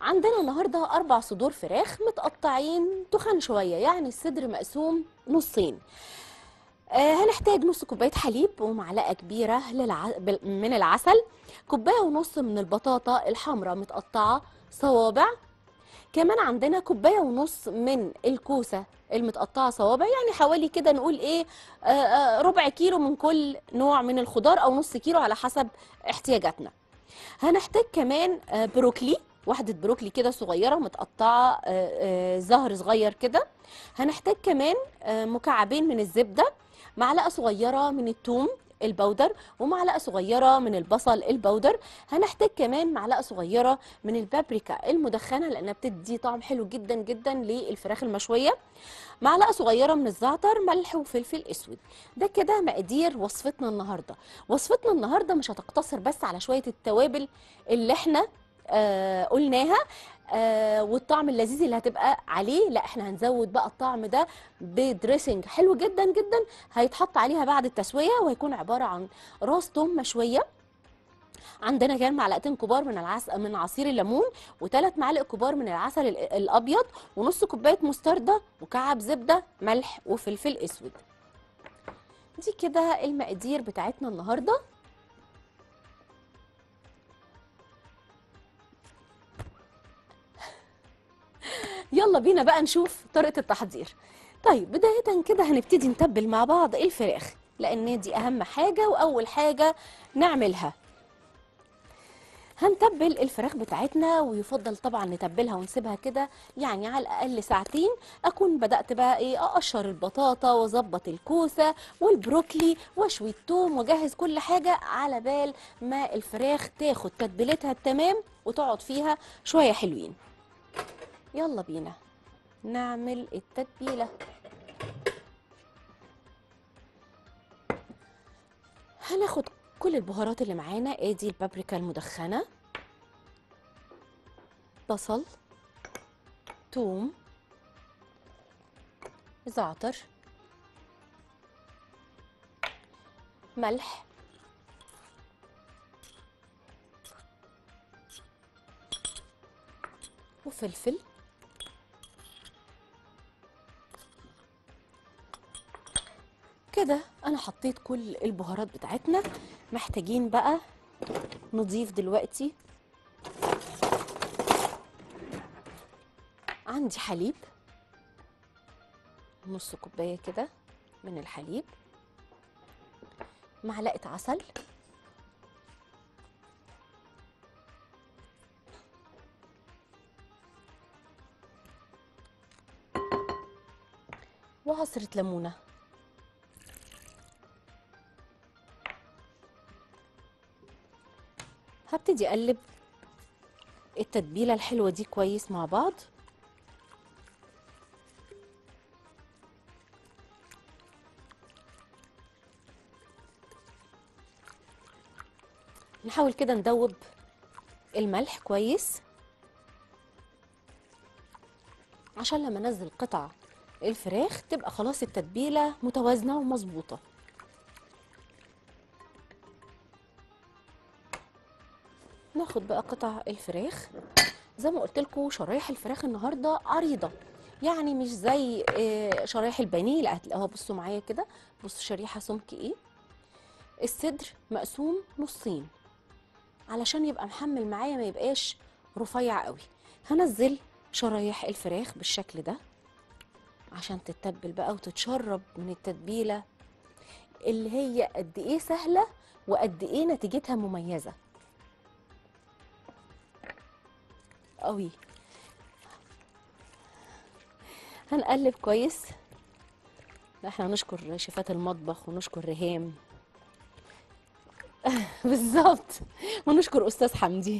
عندنا النهارده اربع صدور فراخ متقطعين تخان شويه يعني الصدر مقسوم نصين آه هنحتاج نص كوبايه حليب ومعلقه كبيره للع... بال- من العسل كوبايه ونص من البطاطا الحمراء متقطعه صوابع كمان عندنا كوبايه ونص من الكوسه المتقطعه صوابع يعني حوالي كده نقول ايه آه آه ربع كيلو من كل نوع من الخضار او نص كيلو على حسب احتياجاتنا هنحتاج كمان آه، بروكلي واحدة بروكلي كده صغيرة متقطعة آه، آه، زهر صغير كده هنحتاج كمان آه، مكعبين من الزبدة معلقة صغيرة من الثوم البودر ومعلقة صغيرة من البصل البودر هنحتاج كمان معلقة صغيرة من البابريكا المدخنة لأنها بتدي طعم حلو جدا جدا للفراخ المشوية معلقة صغيرة من الزعتر ملح وفلفل اسود ده كده مقادير وصفتنا النهاردة وصفتنا النهاردة مش هتقتصر بس على شوية التوابل اللي احنا آه قلناها آه والطعم اللذيذ اللي هتبقى عليه لا احنا هنزود بقى الطعم ده بدريسنج حلو جدا جدا هيتحط عليها بعد التسوية وهيكون عبارة عن راس توم مشوية عندنا كمان معلقتين كبار من العس... من عصير الليمون وثلاث معالق كبار من العسل ال- الابيض ونص كوبايه مستردة وكعب زبده ملح وفلفل اسود دي كده المقادير بتاعتنا النهارده يلا بينا بقى نشوف طريقه التحضير طيب بدايه كده هنبتدي نتبل مع بعض الفراخ لان دي اهم حاجه واول حاجه نعملها هنتبل الفراخ بتاعتنا ويفضل طبعا نتبلها ونسيبها كده يعني على الاقل ساعتين اكون بدات بقى ايه اقشر البطاطا واظبط الكوسه والبروكلي واشوي الثوم واجهز كل حاجه على بال ما الفراخ تاخد تتبيلتها التمام وتقعد فيها شويه حلوين يلا بينا نعمل التتبيله هناخد كل البهارات اللي معانا ادي البابريكا المدخنه بصل توم زعتر ملح وفلفل كده انا حطيت كل البهارات بتاعتنا محتاجين بقى نضيف دلوقتي عندي حليب نص كوبايه كده من الحليب معلقه عسل وعصره ليمونه هبتدي اقلب التتبيله الحلوه دي كويس مع بعض نحاول كده ندوب الملح كويس عشان لما انزل قطع الفراخ تبقى خلاص التتبيله متوازنه ومظبوطه ناخد بقى قطع الفراخ زي ما قلت لكم شرايح الفراخ النهارده عريضه يعني مش زي آه، شرايح البانيه لا هتلاقوها بصوا معايا كده بصوا شريحه سمك ايه الصدر مقسوم نصين علشان يبقى محمل معايا ما يبقاش رفيع قوي هنزل شرايح الفراخ بالشكل ده عشان تتبل بقى وتتشرب من التتبيله اللي هي قد ايه سهله وقد ايه نتيجتها مميزه قوي هنقلب كويس احنا نشكر شيفات المطبخ ونشكر ريهام بالظبط ونشكر استاذ حمدي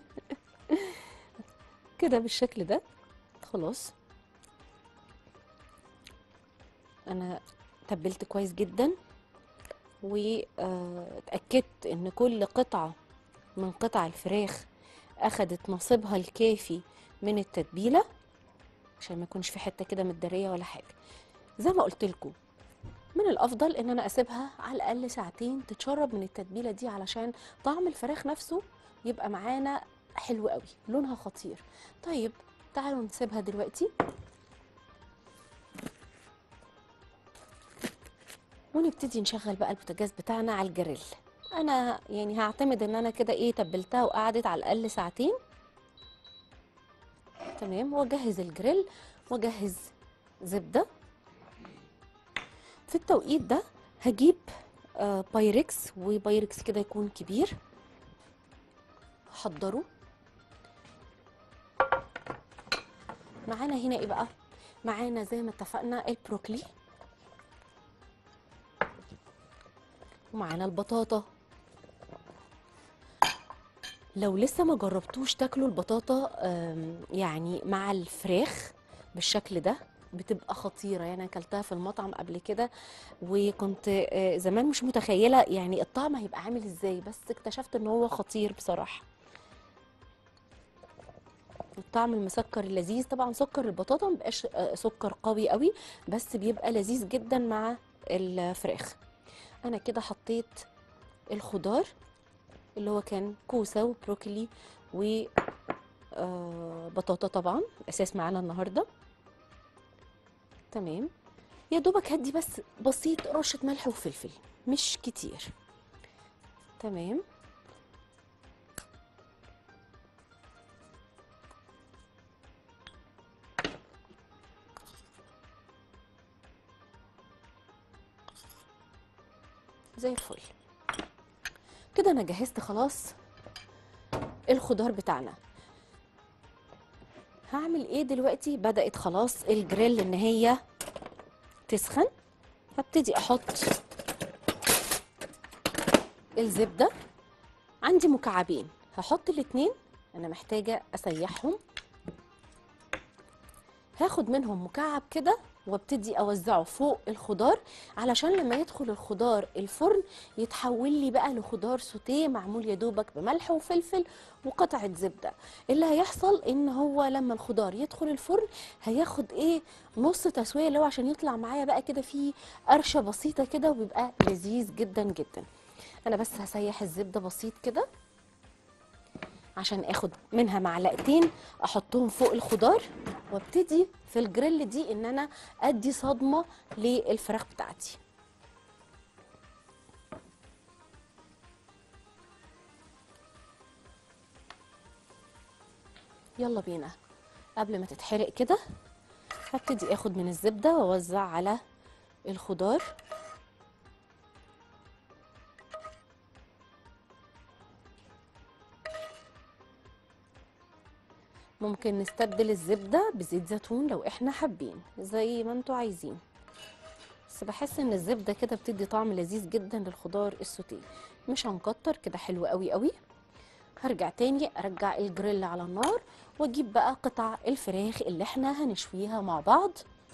كده بالشكل ده خلاص انا تبلت كويس جدا واتاكدت ان كل قطعه من قطع الفراخ اخدت نصيبها الكافي من التتبيله عشان ما يكونش في حته كده متداريه ولا حاجه زي ما قلت لكم من الافضل ان انا اسيبها على الاقل ساعتين تتشرب من التتبيله دي علشان طعم الفراخ نفسه يبقى معانا حلو قوي لونها خطير طيب تعالوا نسيبها دلوقتي ونبتدي نشغل بقى البوتاجاز بتاعنا على الجريل انا يعني هعتمد ان انا كده ايه تبلتها وقعدت على الاقل ساعتين تمام واجهز الجريل واجهز زبده في التوقيت ده هجيب آه بايركس وبايركس كده يكون كبير حضره معانا هنا ايه بقى معانا زي ما اتفقنا البروكلي ومعانا البطاطا لو لسه ما جربتوش تاكلوا البطاطا آم، يعني مع الفراخ بالشكل ده بتبقى خطيرة يعني أنا أكلتها في المطعم قبل كده وكنت آه، زمان مش متخيلة يعني الطعم هيبقى عامل ازاي بس اكتشفت ان هو خطير بصراحة الطعم المسكر اللذيذ طبعا سكر البطاطا مبقاش آه، سكر قوي قوي بس بيبقى لذيذ جدا مع الفراخ انا كده حطيت الخضار اللي هو كان كوسه وبروكلي و آه، بطاطا طبعا اساس معانا النهارده تمام يا دوبك هدي بس بسيط رشه ملح وفلفل مش كتير تمام زي الفل كده انا جهزت خلاص الخضار بتاعنا هعمل ايه دلوقتي بدأت خلاص الجريل ان هي تسخن هبتدي احط الزبدة عندي مكعبين هحط الاتنين انا محتاجة اسيحهم هاخد منهم مكعب كده وابتدي اوزعه فوق الخضار علشان لما يدخل الخضار الفرن يتحول لي بقى لخضار سوتيه معمول يا دوبك بملح وفلفل وقطعه زبده اللي هيحصل ان هو لما الخضار يدخل الفرن هياخد ايه نص تسويه اللي هو عشان يطلع معايا بقى كده فيه قرشه بسيطه كده وبيبقى لذيذ جدا جدا انا بس هسيح الزبده بسيط كده عشان اخد منها معلقتين احطهم فوق الخضار وابتدي في الجريل دي ان انا ادي صدمه للفراخ بتاعتي يلا بينا قبل ما تتحرق كده هبتدي اخد من الزبده واوزع على الخضار ممكن نستبدل الزبدة بزيت زيتون لو احنا حابين زي ما انتوا عايزين بس بحس ان الزبدة كده بتدي طعم لذيذ جدا للخضار السوتيه مش هنكتر كده حلو قوي قوي هرجع تاني ارجع الجريل على النار واجيب بقى قطع الفراخ اللي احنا هنشويها مع بعض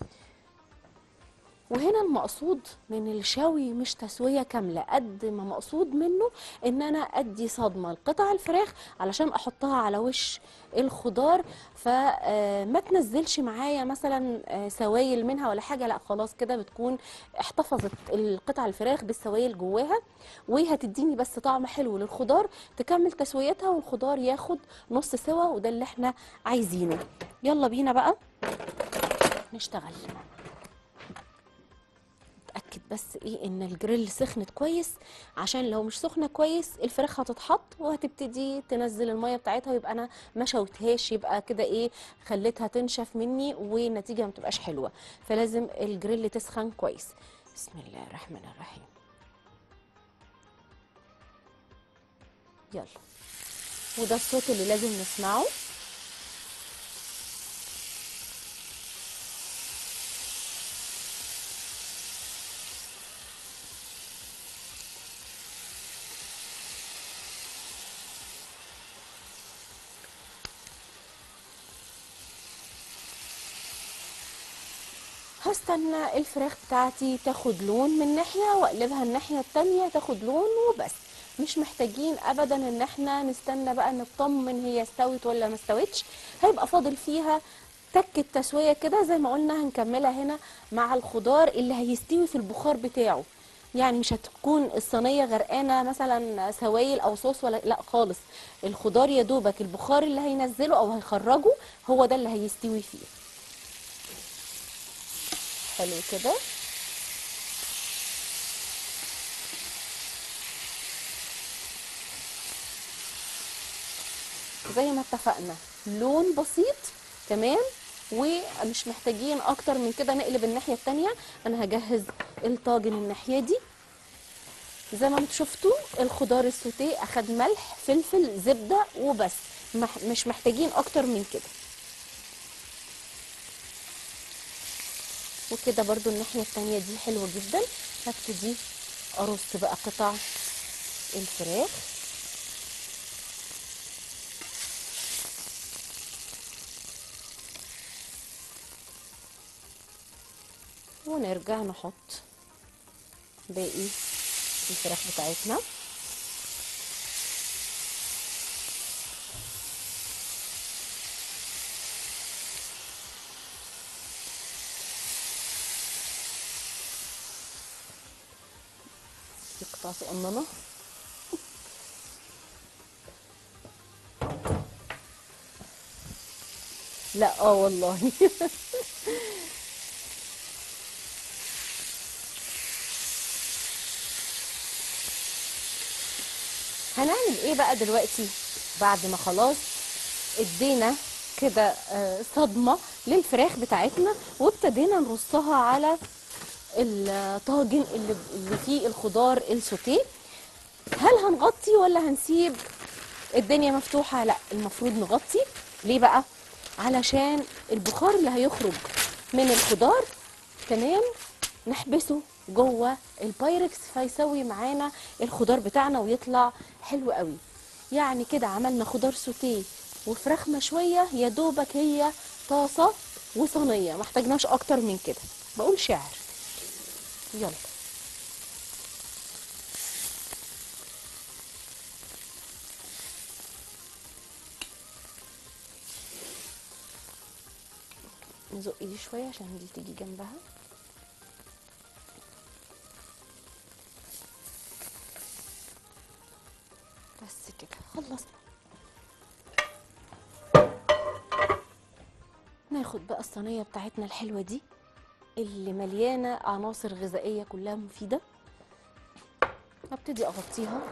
وهنا المقصود من الشوي مش تسوية كاملة قد ما مقصود منه ان انا ادي صدمة لقطع الفراخ علشان احطها على وش الخضار فما تنزلش معايا مثلا آه، سوائل منها ولا حاجة لا خلاص كده بتكون احتفظت القطع الفراخ بالسوائل جواها وهتديني بس طعم حلو للخضار تكمل تسويتها والخضار ياخد نص سوا وده اللي احنا عايزينه يلا بينا بقى نشتغل اتاكد بس ايه ان الجريل سخنت كويس عشان لو مش سخنه كويس الفراخ هتتحط وهتبتدي تنزل الميه بتاعتها ويبقى انا ما شوتهاش يبقى كده ايه خليتها تنشف مني والنتيجه ما تبقاش حلوه فلازم الجريل تسخن كويس بسم الله الرحمن الرحيم يلا وده الصوت اللي لازم نسمعه هستنى الفراخ بتاعتي تاخد لون من ناحية واقلبها الناحية التانية تاخد لون وبس مش محتاجين ابدا ان احنا نستنى بقى نطمن هي استوت ولا ما استوتش هيبقى فاضل فيها تكة تسوية كده زي ما قلنا هنكملها هنا مع الخضار اللي هيستوي في البخار بتاعه يعني مش هتكون الصينيه غرقانه مثلا سوائل او صوص ولا لا خالص الخضار يا دوبك البخار اللي هينزله او هيخرجه هو ده اللي هيستوي فيه حلو كده زي ما اتفقنا لون بسيط تمام ومش محتاجين اكتر من كده نقلب الناحيه التانية انا هجهز الطاجن الناحيه دي زي ما انتم شفتوا الخضار السوتيه اخد ملح فلفل زبده وبس مح مش محتاجين اكتر من كده وكده برضو الناحيه التانية دي حلوه جدا هبتدي ارص بقى قطع الفراخ ونرجع نحط باقي الفراخ بتاعتنا في قطع صغننة لا اه والله هنعمل ايه بقى دلوقتي بعد ما خلاص ادينا كده آه، صدمة للفراخ بتاعتنا وابتدينا نرصها على الطاجن اللي اللي فيه الخضار السوتيه هل هنغطي ولا هنسيب الدنيا مفتوحة لا المفروض نغطي ليه بقى علشان البخار اللي هيخرج من الخضار تمام نحبسه جوه البايركس فيسوي معانا الخضار بتاعنا ويطلع حلو قوي يعني كده عملنا خضار سوتيه وفراخ مشويه يا دوبك هي طاسه وصينيه ما احتاجناش اكتر من كده بقول شعر يلا نزق دي شويه عشان دي تيجي جنبها بس كده خلصنا ناخد بقى الصينيه بتاعتنا الحلوه دي اللي مليانه عناصر غذائيه كلها مفيده هبتدي اغطيها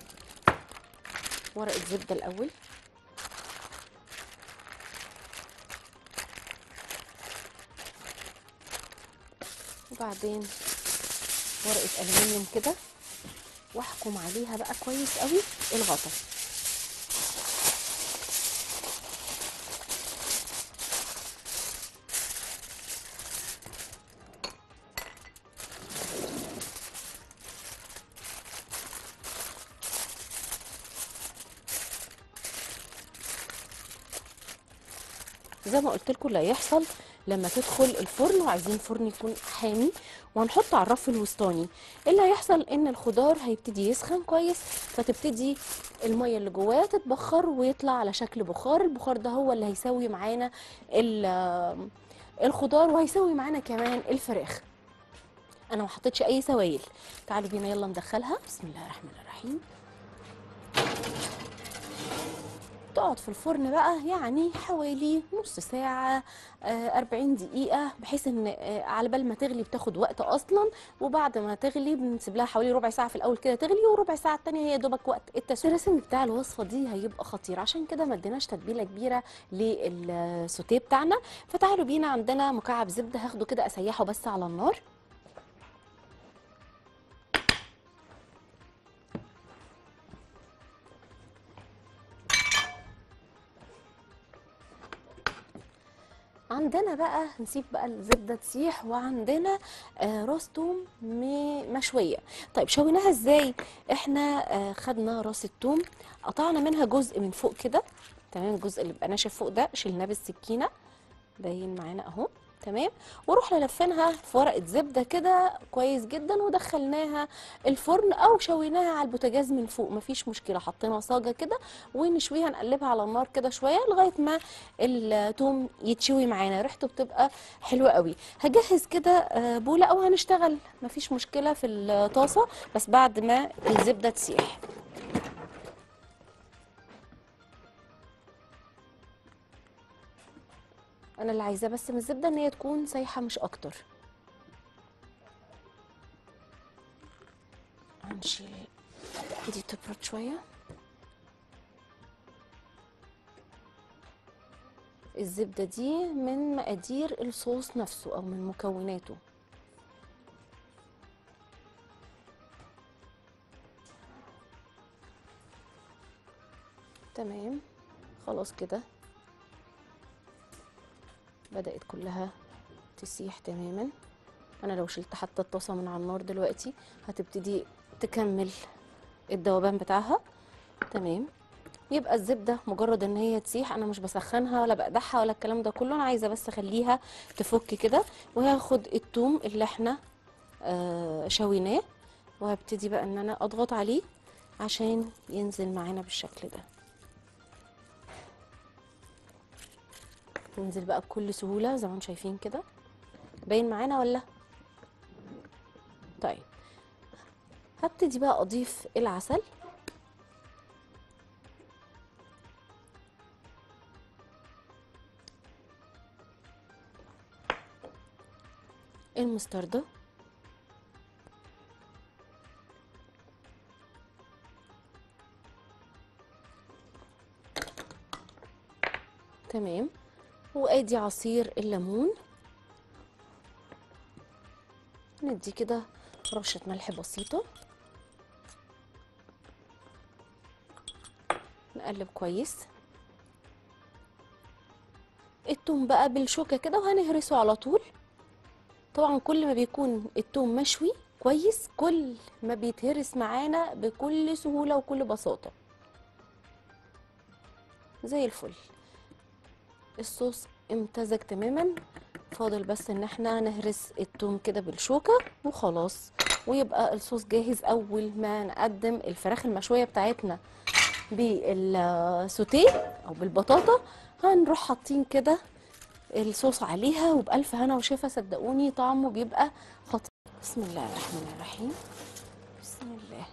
ورقه زبده الاول وبعدين ورقه الومنيوم كده واحكم عليها بقى كويس قوي الغطا زي ما قلت لكم اللي هيحصل لما تدخل الفرن وعايزين فرن يكون حامي وهنحط على الرف الوسطاني اللي هيحصل ان الخضار هيبتدي يسخن كويس فتبتدي الميه اللي جواه تتبخر ويطلع على شكل بخار البخار ده هو اللي هيسوي معانا ال- الخضار وهيسوي معانا كمان الفراخ انا ما حطيتش اي سوائل تعالوا بينا يلا ندخلها بسم الله الرحمن الرحيم تقعد في الفرن بقى يعني حوالي نص ساعة آه، 40 دقيقة بحيث ان آه، على بال ما تغلي بتاخد وقت اصلا وبعد ما تغلي بنسيب لها حوالي ربع ساعة في الاول كده تغلي وربع ساعة التانية هي دوبك وقت التسوية الرسم بتاع الوصفة دي هيبقى خطير عشان كده ما اديناش تتبيلة كبيرة للسوتيه بتاعنا فتعالوا بينا عندنا مكعب زبدة هاخده كده اسيحه بس على النار عندنا بقى نسيب بقى الزبده تسيح وعندنا آه راس توم م- مشويه طيب شويناها ازاي احنا آه خدنا راس التوم قطعنا منها جزء من فوق كده تمام الجزء اللي بقى ناشف فوق ده شلناه بالسكينه باين معانا اهو تمام واروح لفينها في ورقه زبده كده كويس جدا ودخلناها الفرن او شويناها على البوتاجاز من فوق مفيش مشكله حطينا صاجه كده ونشويها نقلبها على النار كده شويه لغايه ما التوم يتشوي معانا ريحته بتبقى حلوه قوي هجهز كده آه، بوله او هنشتغل مفيش مشكله في الطاسه بس بعد ما الزبده تسيح انا اللي عايزاه بس من الزبده ان هي تكون سايحه مش اكتر هنشيل دي تبرد شويه الزبده دي من مقادير الصوص نفسه او من مكوناته تمام خلاص كده بدأت كلها تسيح تماما انا لو شلت حتى الطاسه من على النار دلوقتي هتبتدي تكمل الذوبان بتاعها تمام يبقى الزبده مجرد ان هي تسيح انا مش بسخنها ولا بقدحها ولا الكلام ده كله انا عايزه بس اخليها تفك كده وهاخد التوم اللي احنا آه شويناه وهبتدي بقى ان انا اضغط عليه عشان ينزل معانا بالشكل ده ينزل بقى بكل سهولة زي ما انتم شايفين كده باين معانا ولا طيب هبتدي بقى اضيف العسل المستردة تمام وادي عصير الليمون ندي كده رشة ملح بسيطة نقلب كويس التوم بقى بالشوكة كده وهنهرسه على طول طبعا كل ما بيكون التوم مشوي كويس كل ما بيتهرس معانا بكل سهولة وكل بساطة زي الفل الصوص امتزج تماما فاضل بس ان احنا نهرس التوم كده بالشوكة وخلاص ويبقى الصوص جاهز اول ما نقدم الفراخ المشوية بتاعتنا بالسوتيه او بالبطاطا هنروح حاطين كده الصوص عليها وبألف هنا وشفا صدقوني طعمه بيبقى خطير بسم الله الرحمن الرحيم بسم الله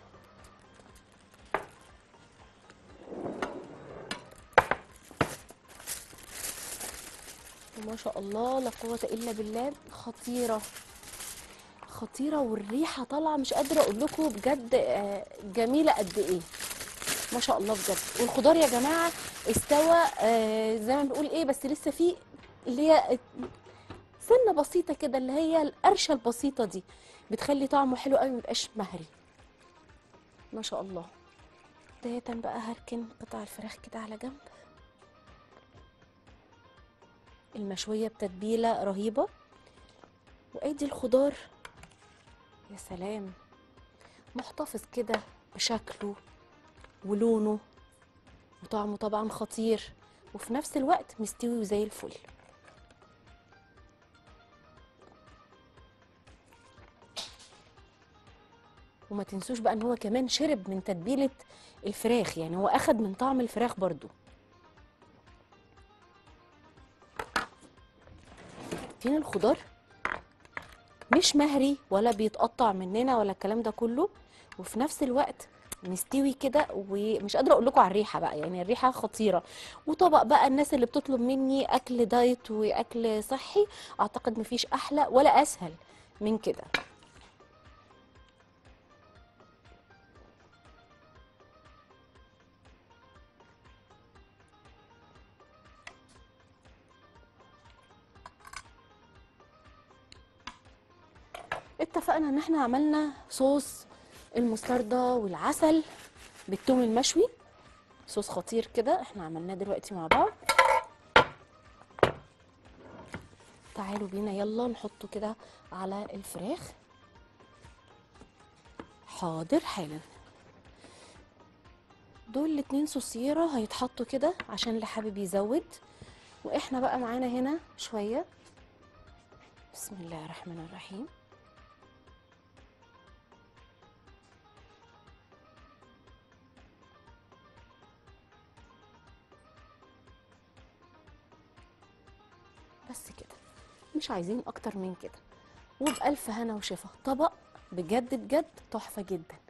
ما شاء الله لا قوة إلا بالله خطيرة خطيرة والريحة طالعة مش قادرة أقول لكم بجد آه، جميلة قد إيه ما شاء الله بجد والخضار يا جماعة استوى آه، زي ما بنقول إيه بس لسه فيه اللي هي سنة بسيطة كده اللي هي القرشة البسيطة دي بتخلي طعمه حلو قوي ميبقاش مهري ما شاء الله بداية بقى هركن قطع الفراخ كده على جنب المشوية بتتبيلة رهيبة وادي الخضار يا سلام محتفظ كده بشكله ولونه وطعمه طبعا خطير وفي نفس الوقت مستوي وزي الفل وما تنسوش بقى ان هو كمان شرب من تتبيلة الفراخ يعني هو اخد من طعم الفراخ برضو فين الخضار مش مهري ولا بيتقطع مننا ولا الكلام ده كله وفي نفس الوقت مستوي كده ومش قادره اقول لكم على الريحه بقى يعني الريحه خطيره وطبق بقى الناس اللي بتطلب مني اكل دايت واكل صحي اعتقد مفيش احلى ولا اسهل من كده اتفقنا ان احنا عملنا صوص المستردة والعسل بالثوم المشوي صوص خطير كده احنا عملناه دلوقتي مع بعض تعالوا بينا يلا نحطه كده على الفراخ حاضر حالا دول الاتنين صوصيرة هيتحطوا كده عشان اللي حابب يزود واحنا بقى معانا هنا شوية بسم الله الرحمن الرحيم بس كده مش عايزين اكتر من كده وبألف هنا وشفا طبق بجد بجد تحفة جدا